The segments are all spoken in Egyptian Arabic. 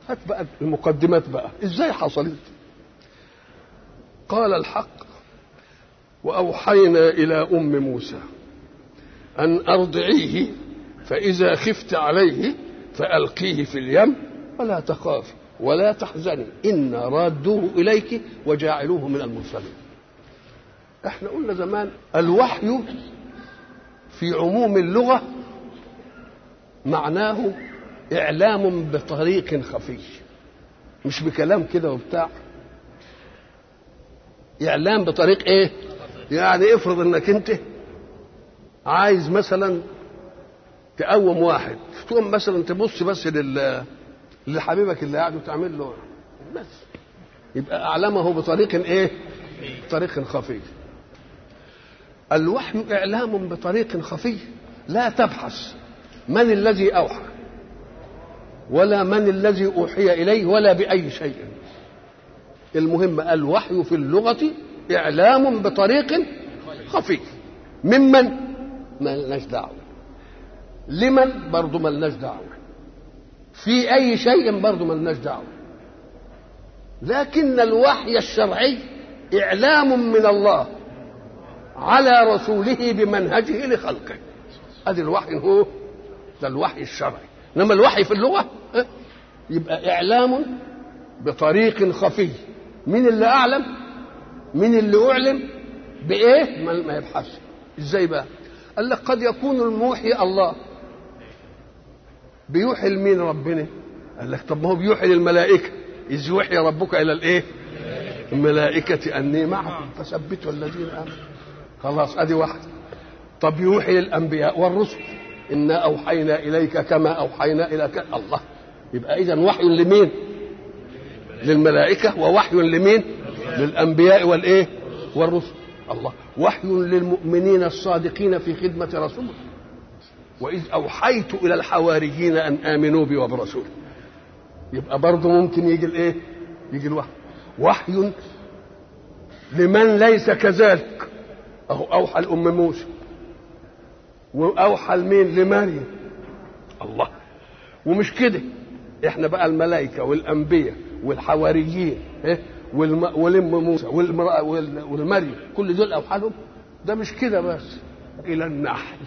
هات بقى المقدمات بقى ازاي حصلت قال الحق واوحينا الى ام موسى ان ارضعيه فاذا خفت عليه فالقيه في اليم ولا تخافي ولا تحزني انا رادوه اليك وجاعلوه من المرسلين احنا قلنا زمان الوحي في عموم اللغه معناه اعلام بطريق خفي مش بكلام كده وبتاع اعلام بطريق ايه يعني افرض انك انت عايز مثلا تقوم واحد تقوم مثلا تبص بس لل لحبيبك اللي قاعد وتعمل له بس يبقى اعلمه بطريق ايه طريق خفي الوحي اعلام بطريق خفي لا تبحث من الذي اوحى ولا من الذي اوحي اليه ولا باي شيء المهم الوحي في اللغه اعلام بطريق خفي ممن ما لناش دعوه لمن برضه ما لناش دعوه في اي شيء برضه ما لناش دعوه لكن الوحي الشرعي اعلام من الله على رسوله بمنهجه لخلقه ادي الوحي هو ده الوحي الشرعي انما الوحي في اللغه يبقى اعلام بطريق خفي مين اللي اعلم مين اللي اعلم بايه ما يبحث ازاي بقى قال لك قد يكون الموحي الله بيوحي لمين ربنا قال لك طب ما هو بيوحي للملائكه اذ يوحي ربك الى الايه الملائكه اني معكم فثبتوا الذين امنوا خلاص ادي واحده طب يوحي للانبياء والرسل انا اوحينا اليك كما اوحينا الى ك... الله يبقى اذا وحي لمين للملائكه ووحي لمين للانبياء والايه والرسل الله وحي للمؤمنين الصادقين في خدمه رسوله واذ اوحيت الى الحواريين ان امنوا بي وبرسولي يبقى برضه ممكن يجي الايه يجي الوحي وحي لمن ليس كذلك اهو اوحى لام موسى واوحى لمين لمريم الله ومش كده احنا بقى الملائكه والانبياء والحواريين إيه؟ والم... والام موسى والمرأة وال... والمريم كل دول اوحى لهم ده مش كده بس الى النحل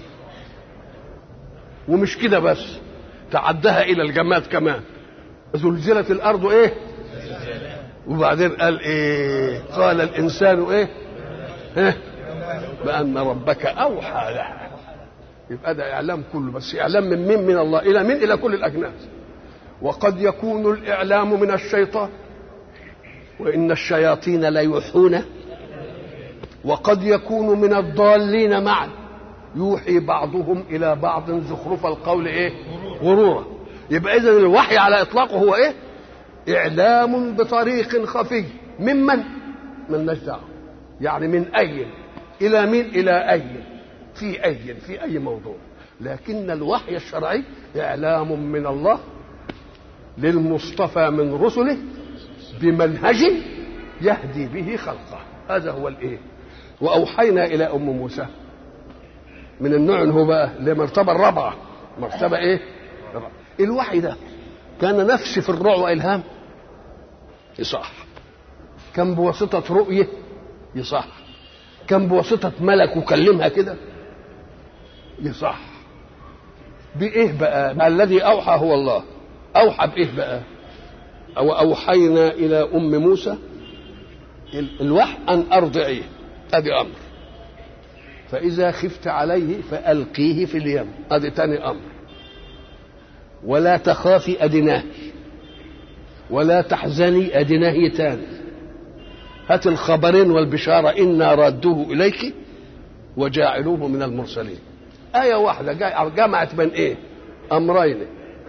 ومش كده بس تعدها الى الجماد كمان زلزلت الارض ايه وبعدين قال ايه قال الانسان ايه, إيه؟ بان ربك اوحى لها يبقى ده اعلام كله بس اعلام من مين من الله الى مين الى كل الاجناس وقد يكون الاعلام من الشيطان وان الشياطين ليوحون وقد يكون من الضالين معا يوحي بعضهم الى بعض زخرف القول ايه غرورا يبقى اذا الوحي على اطلاقه هو ايه اعلام بطريق خفي ممن من دعوه يعني من اي الى مين الى اي في اي في اي موضوع لكن الوحي الشرعي اعلام من الله للمصطفى من رسله بمنهج يهدي به خلقه هذا هو الايه واوحينا الى ام موسى من النوع هو بقى لمرتبه الرابعه مرتبه ايه الرابعة. الوحي ده كان نفس في الرعب والهام يصح كان بواسطه رؤيه يصح كان بواسطه ملك وكلمها كده يصح بايه بقى الذي اوحى هو الله اوحى بايه بقى او اوحينا الى ام موسى الوحي ان ارضعيه ادي امر فاذا خفت عليه فالقيه في اليم ادي تاني امر ولا تخافي ادناه ولا تحزني ادناه تاني هات الخبرين والبشاره انا رادوه اليك وجاعلوه من المرسلين آية واحدة جمعت بين إيه؟ أمرين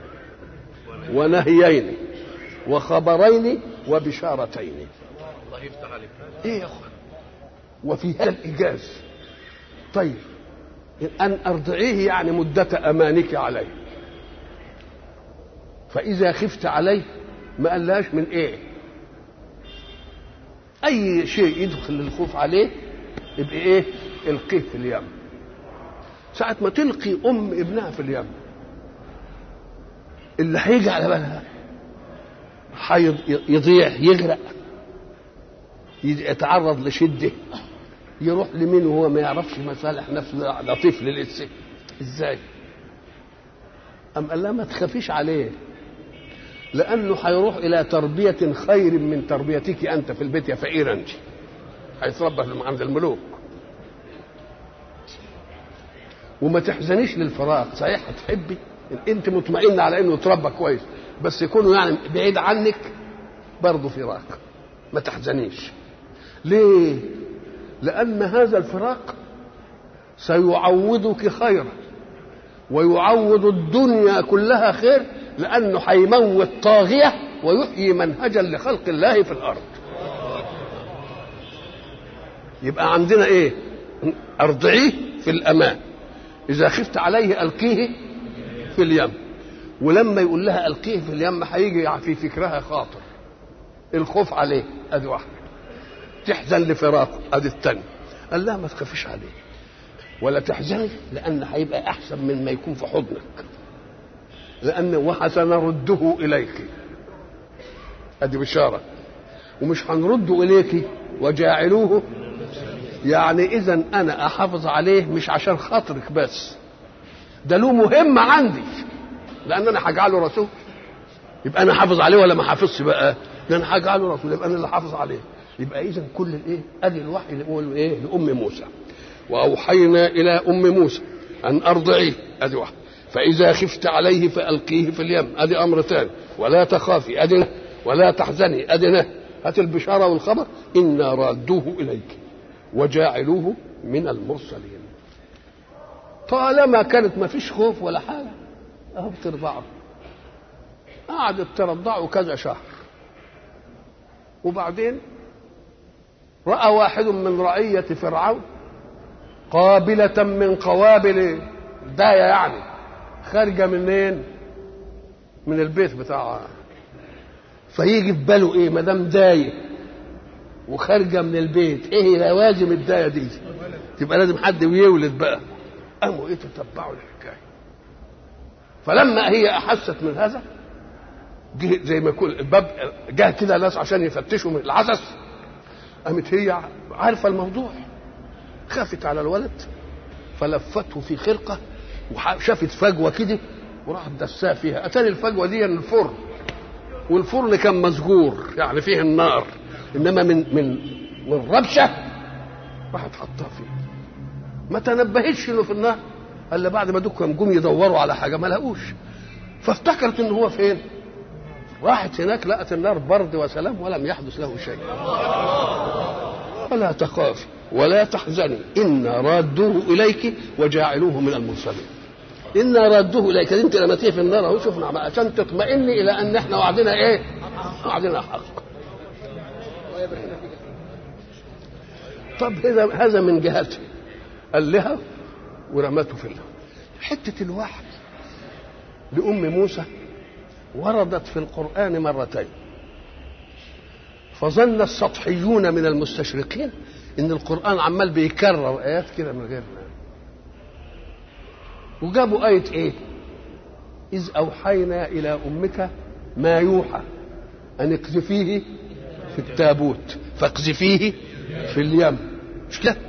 ونهيين وخبرين وبشارتين الله يفتح عليك إيه يا أخوان وفي هذا الإيجاز طيب أن أرضعيه يعني مدة أمانك عليه فإذا خفت عليه ما قالهاش من إيه أي شيء يدخل الخوف عليه يبقى إيه القيه في اليم ساعة ما تلقي أم ابنها في اليم اللي هيجي على بالها يضيع يغرق يتعرض لشده يروح لمين وهو ما يعرفش مصالح نفسه لطيف للإنسان ازاي أم قال لا ما تخافيش عليه لأنه هيروح إلى تربية خير من تربيتك أنت في البيت يا فقير أنت هيتربى عند الملوك وما تحزنيش للفراق صحيح هتحبي انت مطمئنه على انه يتربى كويس بس يكونوا يعني بعيد عنك برضه فراق ما تحزنيش ليه لان هذا الفراق سيعوضك خيرا ويعوض الدنيا كلها خير لانه هيموت طاغيه ويحيي منهجا لخلق الله في الارض يبقى عندنا ايه ارضعيه في الامان اذا خفت عليه القيه في اليم ولما يقول لها القيه في اليم هيجي في فكرها خاطر الخوف عليه ادي واحده تحزن لفراقه ادي الثانيه قال لها ما تخافيش عليه ولا تحزني لان هيبقى احسن من ما يكون في حضنك لان وسنرده اليك ادي بشاره ومش هنرده اليك وجاعلوه يعني اذا انا احافظ عليه مش عشان خاطرك بس ده له مهمه عندي لان انا هجعله رسول يبقى انا حافظ عليه ولا ما حافظش بقى ده انا هجعله رسول يبقى انا اللي حافظ عليه يبقى اذا كل الايه ادي الوحي اللي بيقول ايه لام موسى واوحينا الى ام موسى ان ارضعيه ادي واحد فاذا خفت عليه فالقيه في اليم ادي امر ثاني ولا تخافي ادي ولا تحزني ادي هات البشاره والخبر انا رادوه اليك وجاعلوه من المرسلين طالما كانت ما فيش خوف ولا حاجه اهو بترضعه قعدت ترضعه كذا شهر وبعدين راى واحد من رعيه فرعون قابله من قوابل دايه يعني خارجه منين من البيت بتاعها فيجي في باله ايه ما دام دايه وخارجه من البيت ايه لوازم الدايه دي تبقى لازم حد يولد بقى قاموا ايه تتبعوا الحكايه فلما هي احست من هذا جه زي ما يكون الباب جه كده ناس عشان يفتشوا من العسس قامت هي عارفه الموضوع خافت على الولد فلفته في خرقه وشافت فجوه كده وراحت دساه فيها اتاني الفجوه دي الفرن والفرن كان مسجور يعني فيه النار انما من من من ربشه راحت حطها فيه ما تنبهتش انه في النار الا بعد ما دكهم جم يدوروا على حاجه ما لقوش فافتكرت ان هو فين راحت هناك لقت النار برد وسلام ولم يحدث له شيء ولا تخافي ولا تحزني إنا رادوه إليك وجاعلوه من المرسلين إنا رادوه إليك أنت لما تيجي في النار أهو شوفنا عشان تطمئني إلى أن إحنا وعدنا إيه؟ وعدنا حق طب هذا هذا من جهته قال لها ورمته في الله حتة الوحي لأم موسى وردت في القرآن مرتين فظن السطحيون من المستشرقين ان القرآن عمال بيكرر آيات كده من غير وجابوا آية إيه؟ إذ أوحينا إلى أمك ما يوحى أن اقذفيه في التابوت فاقذفيه في اليم مش كده؟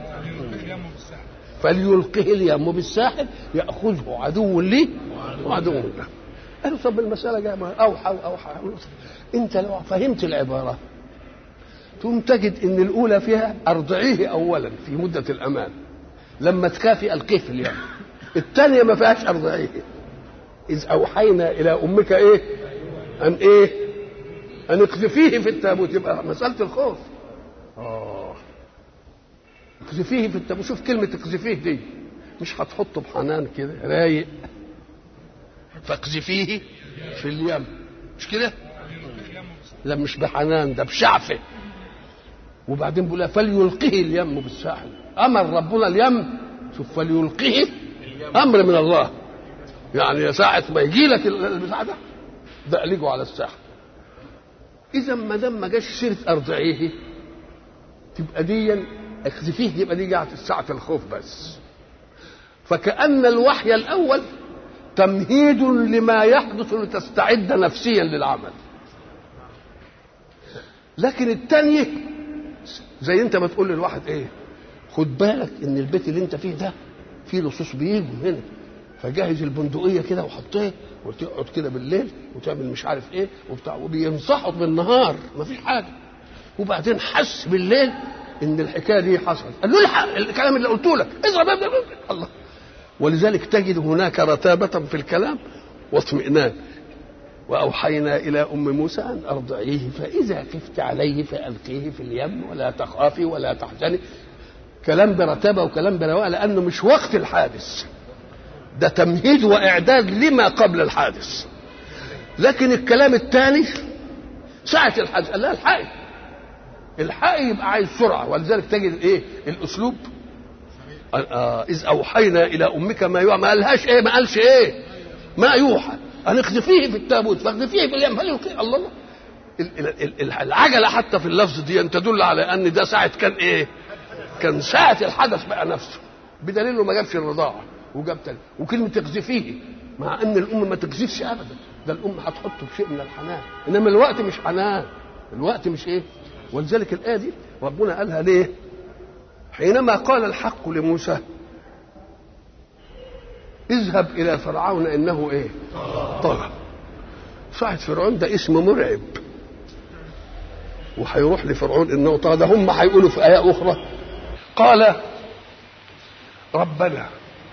فليلقه اليم بالساحل يأخذه عدو لي وعدو له قالوا طب المسألة جاية أوحى وأوحى أنت لو فهمت العبارة تقوم تجد ان الاولى فيها ارضعيه اولا في مده الامان لما تكافي القيه في اليم الثانيه ما فيهاش ارضعيه اذ اوحينا الى امك ايه ان ايه ان اقذفيه في التابوت يبقى مساله الخوف اه اقذفيه في التابوت شوف كلمه اقذفيه دي مش هتحطه بحنان كده رايق فاقذفيه في اليم مش كده لا مش بحنان ده بشعفه وبعدين بيقول فليلقه اليم بالساحل امر ربنا اليم شوف فليلقه امر من الله يعني ساعة ما يجي لك البتاع ده دقلجه على الساحل اذا ما دام ما جاش سيره ارضعيه تبقى دي اخذفيه يبقى دي جاءت ساعة الخوف بس فكأن الوحي الأول تمهيد لما يحدث لتستعد نفسيا للعمل لكن التانية زي انت ما تقول للواحد ايه خد بالك ان البيت اللي انت فيه ده فيه لصوص بيجوا هنا فجهز البندقيه كده وحطيه وتقعد كده بالليل وتعمل مش عارف ايه وبتاع وبينصحك بالنهار ما فيش حاجه وبعدين حس بالليل ان الحكايه دي حصلت قال له الحق الكلام اللي قلته لك اضرب الله ولذلك تجد هناك رتابه في الكلام واطمئنان واوحينا الى ام موسى ان ارضعيه فاذا خفت عليه فالقيه في اليم ولا تخافي ولا تحزني كلام برتابه وكلام برواء لانه مش وقت الحادث ده تمهيد واعداد لما قبل الحادث لكن الكلام الثاني ساعة الحادث قال لا الحقي الحقي يبقى عايز سرعة ولذلك تجد ايه الاسلوب آه اذ اوحينا الى امك ما يوحى ما قالهاش ايه ما قالش ايه ما يوحى ان اقذفيه في التابوت فاقذفيه في اليم فليلقيه الله الله العجلة حتى في اللفظ دي أن تدل على أن ده ساعة كان إيه؟ كان ساعة الحدث بقى نفسه بدليل إنه ما جابش الرضاعة وجاب تاني وكلمة تقذفيه مع أن الأم ما تقذفش أبدا ده الأم هتحطه بشيء من الحنان إنما الوقت مش حنان الوقت مش إيه؟ ولذلك الآية دي ربنا قالها ليه؟ حينما قال الحق لموسى اذهب إلى فرعون إنه إيه؟ طغى ساعة فرعون ده اسم مرعب وهيروح لفرعون انه طغى ده هم هيقولوا في ايه اخرى قال ربنا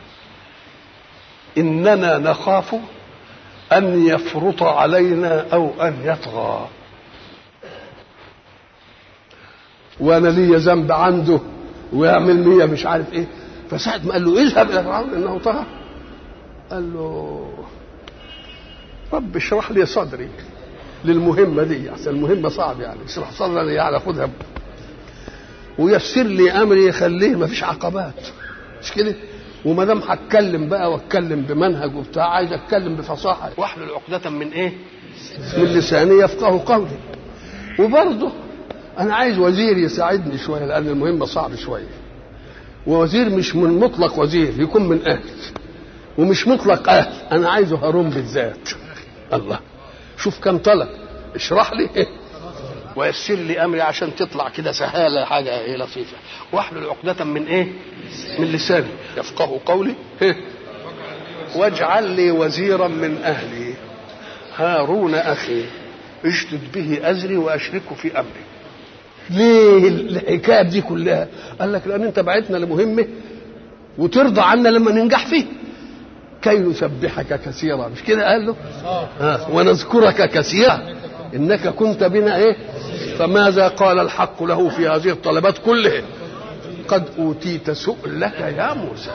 اننا نخاف ان يفرط علينا او ان يطغى وانا لي ذنب عنده ويعمل لي مش عارف ايه فساعة ما قال له اذهب الى فرعون انه طغى قال له رب اشرح لي صدري للمهمه دي عشان المهمه صعب يعني اشرح صدري يعني خدها ويسر لي امري يخليه ما فيش عقبات مش كده وما دام هتكلم بقى واتكلم بمنهج وبتاع عايز اتكلم بفصاحه واحلل عقدة من ايه؟ من لساني يفقه قولي وبرضه انا عايز وزير يساعدني شويه لان المهمه صعب شويه ووزير مش من مطلق وزير يكون من اهل ومش مطلق اهل انا عايزه هارون بالذات الله شوف كم طلب اشرح لي ويسر لي امري عشان تطلع كده سهاله حاجه ايه لطيفه واحلل عقدة من ايه؟ من لساني يفقه قولي واجعل لي وزيرا من اهلي هارون اخي اشدد به ازري واشركه في امري ليه الحكايه دي كلها؟ قال لك لان انت بعتنا لمهمه وترضى عنا لما ننجح فيه كي نسبحك كثيرا مش كده قال له آه. ونذكرك كثيرا انك كنت بنا ايه فماذا قال الحق له في هذه الطلبات كلها قد اوتيت سؤلك يا موسى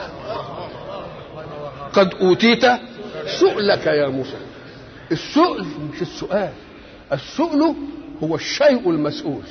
قد اوتيت سؤلك يا موسى السؤل مش السؤال السؤل هو الشيء المسؤول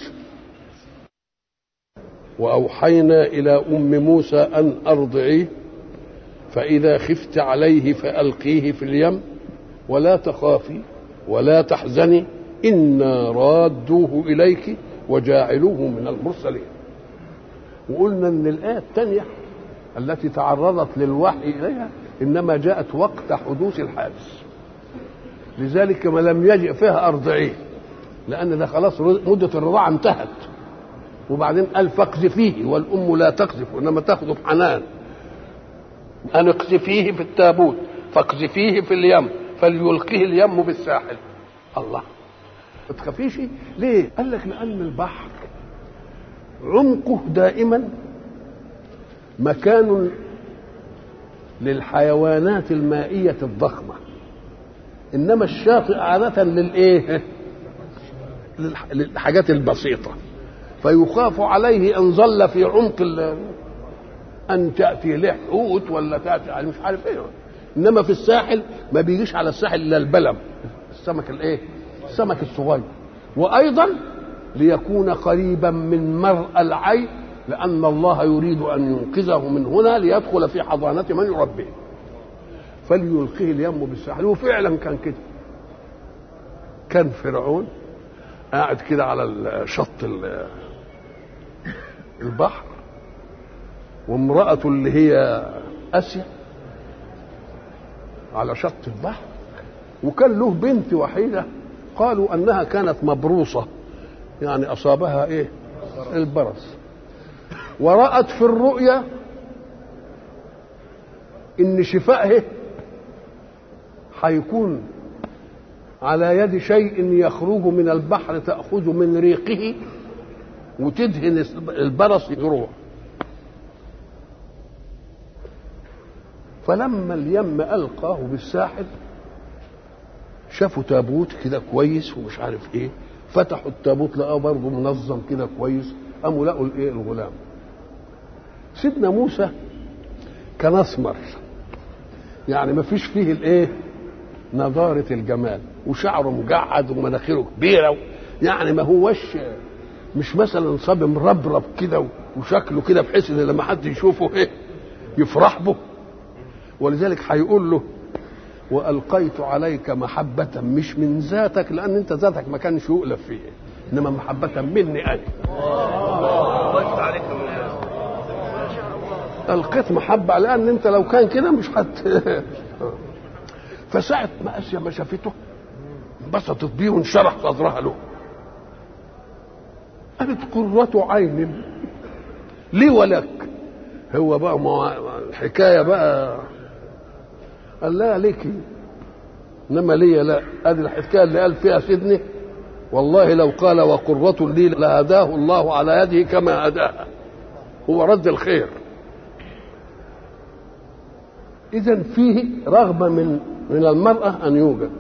واوحينا الى ام موسى ان ارضعيه فإذا خفت عليه فألقيه في اليم ولا تخافي ولا تحزني إنا رادوه إليك وجاعلوه من المرسلين وقلنا أن الآية الثانية التي تعرضت للوحي إليها إنما جاءت وقت حدوث الحادث لذلك ما لم يجئ فيها أرضعيه لأن ده خلاص مدة الرضاعة انتهت وبعدين قال فاقذفيه والأم لا تقذف وإنما تاخذه بحنان أن اقذفيه في التابوت فاقذفيه في اليم فليلقيه اليم بالساحل الله ما تخافيش ليه؟ قال لك لأن البحر عمقه دائما مكان للحيوانات المائية الضخمة إنما الشاطئ عادة للإيه؟ للحاجات البسيطة فيخاف عليه إن ظل في عمق ان تاتي له حوت ولا تاتي على مش عارف ايه انما في الساحل ما بيجيش على الساحل الا البلم السمك الايه السمك الصغير وايضا ليكون قريبا من مرء العين لان الله يريد ان ينقذه من هنا ليدخل في حضانه من يربيه فليلقيه اليم بالساحل وفعلا كان كده كان فرعون قاعد كده على شط البحر وامرأته اللي هي آسيا على شط البحر وكان له بنت وحيدة قالوا أنها كانت مبروصة يعني اصابها ايه البرص ورأت في الرؤيا ان شفائه هيكون على يد شيء يخرج من البحر تأخذ من ريقه وتدهن البرص يروح فلما اليم ألقاه بالساحل شافوا تابوت كده كويس ومش عارف ايه فتحوا التابوت لقاه برضه منظم كده كويس قاموا لقوا الايه الغلام سيدنا موسى كان اسمر يعني ما فيش فيه الايه نضارة الجمال وشعره مجعد ومناخيره كبيرة يعني ما هوش مش مثلا صبي مربرب كده وشكله كده بحيث ان لما حد يشوفه ايه يفرح به ولذلك هيقول له والقيت عليك محبه مش من ذاتك لان انت ذاتك ما كانش يؤلف فيه انما محبه مني انا القيت محبه لان انت لو كان كده مش حت فساعة ما اسيا ما شافته انبسطت بيه وانشرح صدرها له قالت قرة عين لي ولك هو بقى ما الحكاية بقى قال لا ليك انما لي لا ادي الحكايه اللي قال فيها سيدني والله لو قال وقرة لي لهداه الله على يده كما هداها هو رد الخير اذا فيه رغبه من من المراه ان يوجد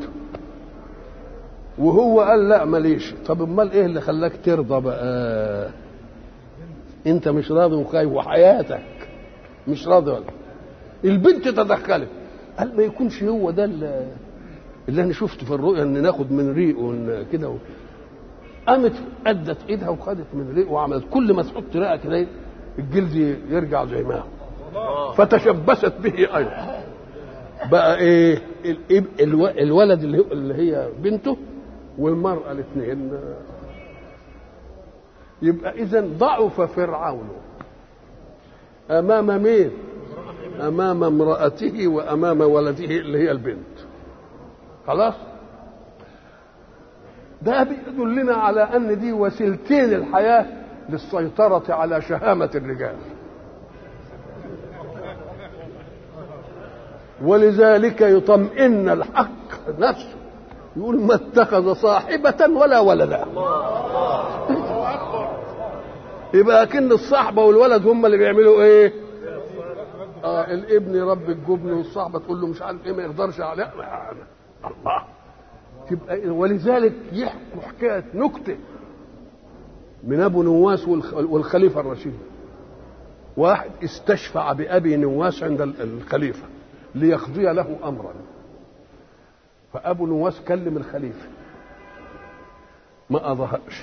وهو قال لا ماليش طب امال ايه اللي خلاك ترضى بقى انت مش راضي وخايف وحياتك مش راضي ولا البنت تدخلت قال ما يكونش هو ده اللي, اللي انا شفته في الرؤيا ان ناخد من ريقه كده و... قامت ادت ايدها وخدت من ريقه وعملت كل ما تحط رئه كده الجلد يرجع زي ما هو فتشبثت به ايضا بقى ايه الو... الولد اللي, اللي هي بنته والمراه الاثنين يبقى اذا ضعف فرعون امام مين امام امراته وامام ولده اللي هي البنت خلاص ده بيدلنا على ان دي وسيلتين الحياه للسيطره على شهامه الرجال ولذلك يطمئن الحق نفسه يقول ما اتخذ صاحبة ولا ولدا يبقى كن الصاحبة والولد هم اللي بيعملوا ايه آه الابن يربي الجبن والصاحبه تقول له مش عارف ايه ما يقدرش على الله تبقى ولذلك يحكوا حكايه نكته من ابو نواس والخليفه الرشيد واحد استشفع بابي نواس عند الخليفه ليقضي له امرا فابو نواس كلم الخليفه ما قضاهاش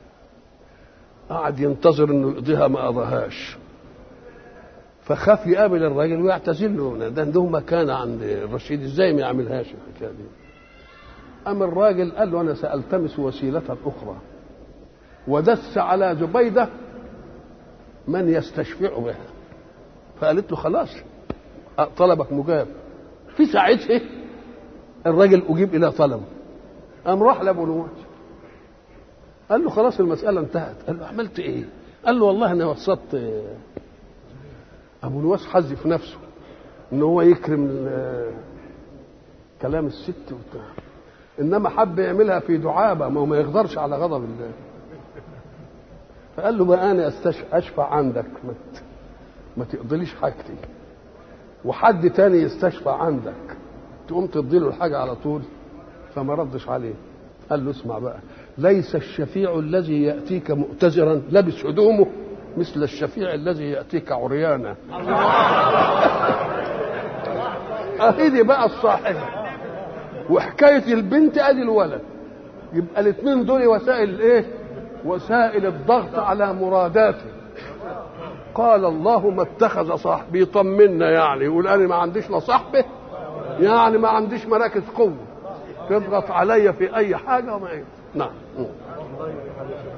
قعد ينتظر انه يقضيها ما قضاهاش فخاف يقابل الراجل ويعتذر له ده عنده مكانه عند الرشيد ازاي ما يعملهاش الحكايه دي قام الراجل قال له انا سالتمس وسيله اخرى ودس على زبيده من يستشفع بها فقالت له خلاص طلبك مجاب في ساعتها الراجل اجيب الى طلبه قام راح لابو نواس قال له خلاص المساله انتهت قال له عملت ايه قال له والله انا وسطت ابو نواس حز في نفسه ان هو يكرم كلام الست وبتاع انما حب يعملها في دعابه ما هو ما يقدرش على غضب الله فقال له بقى انا اشفع عندك ما ما تقضيليش حاجتي وحد تاني يستشفع عندك تقوم تدي له الحاجه على طول فما ردش عليه قال له اسمع بقى ليس الشفيع الذي ياتيك مؤتزرا لابس هدومه مثل الشفيع الذي ياتيك عريانا اهدي بقى الصاحبه وحكايه البنت ادي الولد يبقى الاثنين دول وسائل ايه وسائل الضغط على مراداته قال الله ما اتخذ صاحب يطمنا يعني يقول انا ما عنديش لا صاحبه يعني ما عنديش مراكز قوه تضغط عليا في اي حاجه وما إيه. نعم